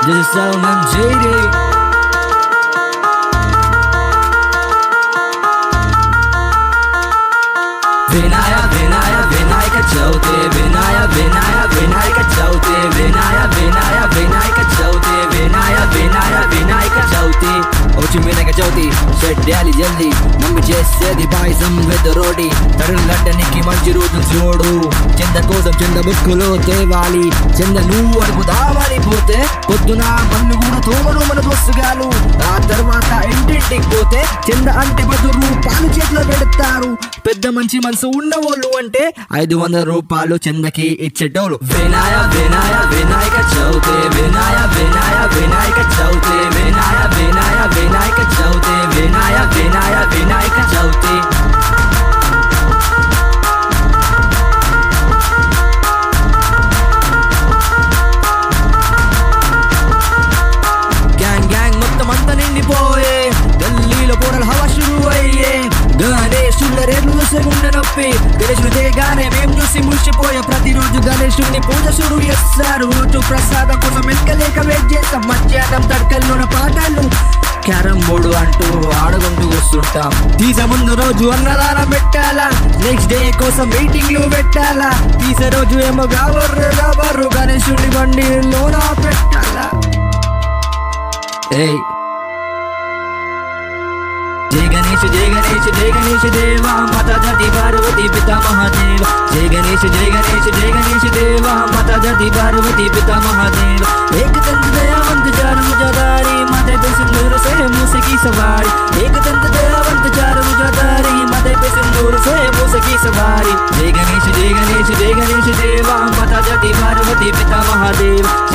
This is Salman JD. వినాయ వినాయ వినాయక చవితి వినాయ వినాయ వినాయక చవితి వినాయ వినాయ వినాయక చవితి వినాయ వినాయ వినాయక చవితి వచ్చి వినాయక చవితి చెడ్డాలి జల్దీ మమ్మీ చేసేది పాయసం పెద్ద రోడి తరుణ్ గడ్డనికి మంచి రోజు చూడు చంద కోసం చంద బుక్కులో తేవాలి చంద నువ్వు అడుగు దావాలి పోతే పొద్దున మన్ను కూడా తోమరు మన దోస్తుగాలు ఆ తర్వాత ఇంటింటికి పోతే చంద అంటే పది రూపాయలు చేతిలో పెడతారు పెద్ద మంచి మనసు ఉన్నవాళ్ళు అంటే ఐదు వందల రూపాయలు చందకి ఇచ్చేటోళ్ళు వినాయ వినాయ వినాయక చవితి వినాయ వినాయ వినాయక చవితి వినాయ వినాయ వినాయక చవితి వినాయ వినాయ వినాయక చవితి గ్యాంగ్ గ్యాంగ్ మొత్తం అంతా నిండిపోయే గల్లీలో పోరలు హవా షురు అయ్యే గణేశుల రేట్లు చూసే గుండె నొప్పి గణేశుడు తేగానే మేము చూసి మురిసిపోయే ప్రతిరోజు గణేశుడిని పూజ షురు చేస్తారు రోజు ప్రసాదం కోసం వెనకలేక వెయిట్ చేస్తాం మధ్యాహ్నం తడకల్లోన పాటలు క్యారం బోర్డు అంటూ ఆడుకుంటూ వస్తుంటాం తీసే ముందు రోజు అన్నదానం పెట్టాలా నెక్స్ట్ డే కోసం మీటింగ్లు పెట్టాలా తీసే రోజు ఏమో గాబర్రు గాబర్రు గణేశుడి బండి లోన పెట్టాలా ఏయ్ జయ గణేష్ జయ గణేష్ జయ గణేష్ దేవా మాతా జాతి పార్వతి పితా మహాదేవ జయ గణేష్ జయ గణేష్ జయ గణేష్ దేవా మాతా జాతి పార్వతి పితా మహాదేవ एक दंत दयावंत चार मुजादारी माथे पे सिंदूर से मूसे की सवारी एक दंत दयावंत चार मुजादारी माथे पे सिंदूर से मूसे की सवारी जय गणेश जय गणेश जय गणेश देवा माता जाति पार्वती पिता महादेव